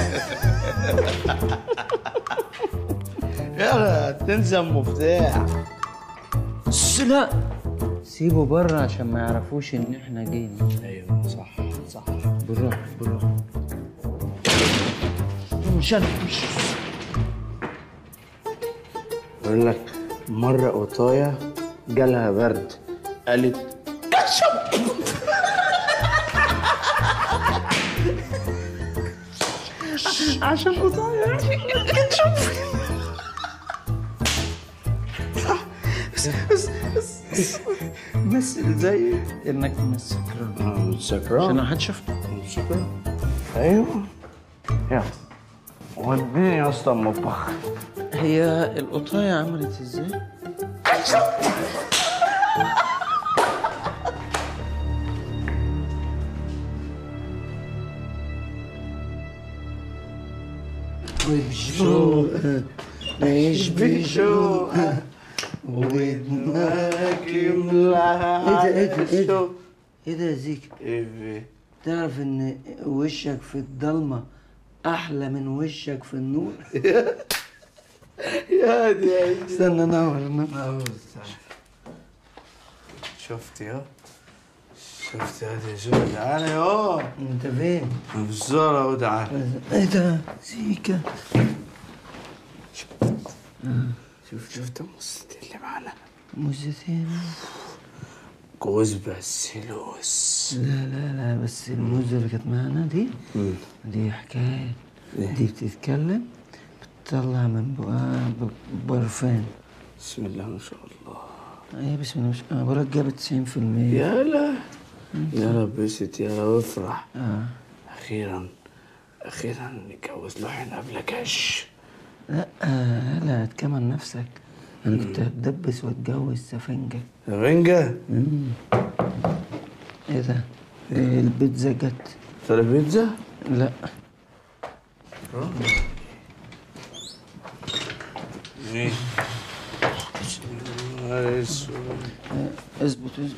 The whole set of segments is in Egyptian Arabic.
يلا تنسى المفتاح بس لا سيبه بره عشان ما يعرفوش ان احنا جينا ايوه صح صح بالراحه بالراحه مش انا مش بقول لك مرة قطاية جالها برد قالت كاتشب عشان قطاية كاتشب بس بس بس مثل زي انك مش سكران اه عشان سكران هتشوف سكران ايوه يلا وديني يا اسطى المطبخ هي القطايه عملت ازاي؟ وبشوقك نعيش بشوقك ودماغك يملاها ايه ده ايه ده ايه ده الشوق. ايه ده يا زيكا ايه في تعرف ان وشك في الضلمه احلى من وشك في النور يا دي يا دي. استنى انور انور شفت يا شفت يا دي شو تعالى يا انت فين؟ بالزارة اهو تعالى ايه ده زيكا شوف شفت المصيدة اللي معانا موزتين جوز بس لوس لا لا لا بس الموزة اللي كانت معانا دي دي حكاية دي بتتكلم بتطلع من بقها ب- برفان بسم الله ما شاء الله ايه بسم الله مش انا بقولك جابت 90% يا لا يا رب بست يا رب افرح اه اخيرا اخيرا نتجوز لوحين قبل كش لا آه لا تكمل نفسك انا كنت هتدبس واتجوز سفنجة رنجة مم. ايه ده؟ إيه البيتزا جت ترى بيتزا لا ايه نهار اسود. آه، اثبت اثبت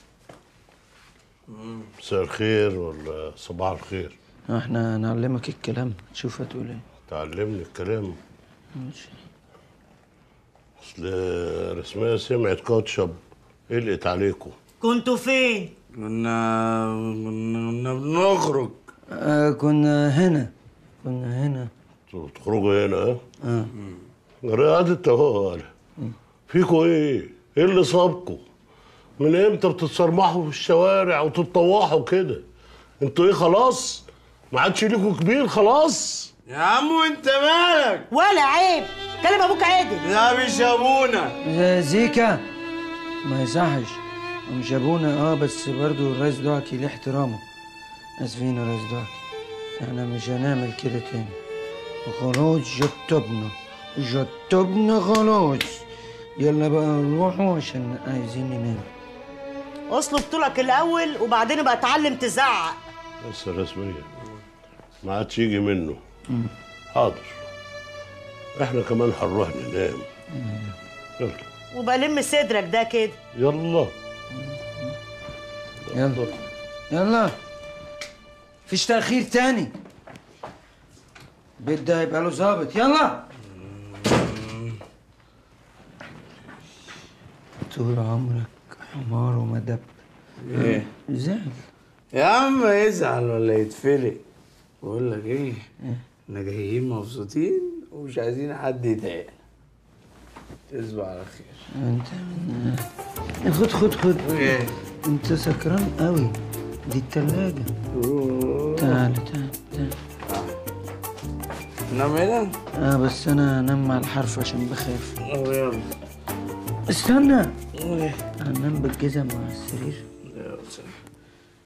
مساء الخير ولا صباح الخير احنا نعلمك الكلام تشوف هتقول ايه تعلمني الكلام ماشي اصل رسمية سمعت كاتشب قلقت عليكم كنتوا فين؟ كنا كنا كنا بنخرج آه كنا هنا كنا هنا انتوا تخرجوا هنا ها؟ اه رياضة اهو فيكوا ايه؟ ايه اللي صابكوا؟ من امتى بتتصرمحوا في الشوارع وتتطوحوا كده؟ انتوا ايه خلاص؟ ما عادش ليكوا كبير خلاص؟ يا عم وانت مالك ولا عيب كلم ابوك عادل ده مش ابونا يا زيكا ما يصحش مش ابونا اه بس برضو الرئيس دعكي ليه احترامه اسفين يا رئيس دعكي احنا مش هنعمل كده تاني وخلاص جتبنا جتبنا خلاص يلا بقى نروحوا عشان عايزين ننام اصله بطولك الاول وبعدين بقى اتعلم تزعق بس رسمية ما عادش يجي منه حاضر احنا كمان هنروح ننام يلا وبقى لم صدرك ده كده يلا يلا يلا فيش تأخير تاني البيت ده هيبقى له ظابط يلا طول عمرك حمار ومدب ايه زعل يا عم يزعل ولا يتفلق بقول لك ايه احنا جايين مبسوطين ومش عايزين حد يضايقنا تصبح على خير انت من خد خد خد ايه انت سكران قوي دي التلاجة تعال تعال تعال نام هنا اه بس انا انام مع الحرف عشان بخاف أو يلا استنى ايه هننام بالجزم مع السرير يلا سلام